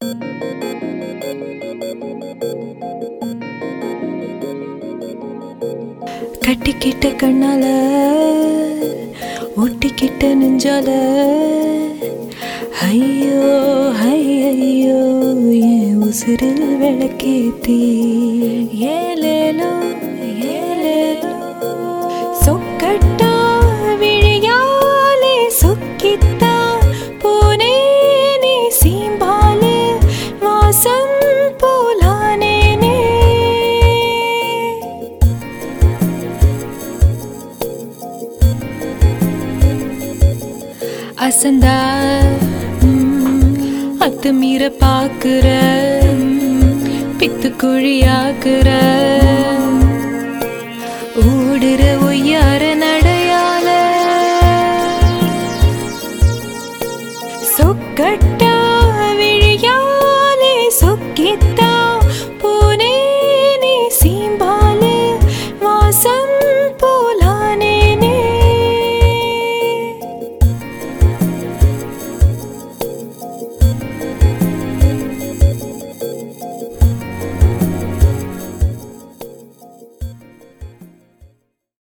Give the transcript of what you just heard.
கட்டிக்கிட்ட கண்ணால ஒட்டிக்கிட்ட நெஞ்சால ஐயோ ஐயோ என் உசிரில் விளக்கேத்தி ஏலேலோ ஏலேலோ சொக்கட்டா விழியாலே சொக்கித்தா போனே நீ சீம்பாலே வாசம் போலானேனே அசந்தா அத்துமீற பாக்குற பித்து குழியாக்குற ஓடுற ஒய்யார நட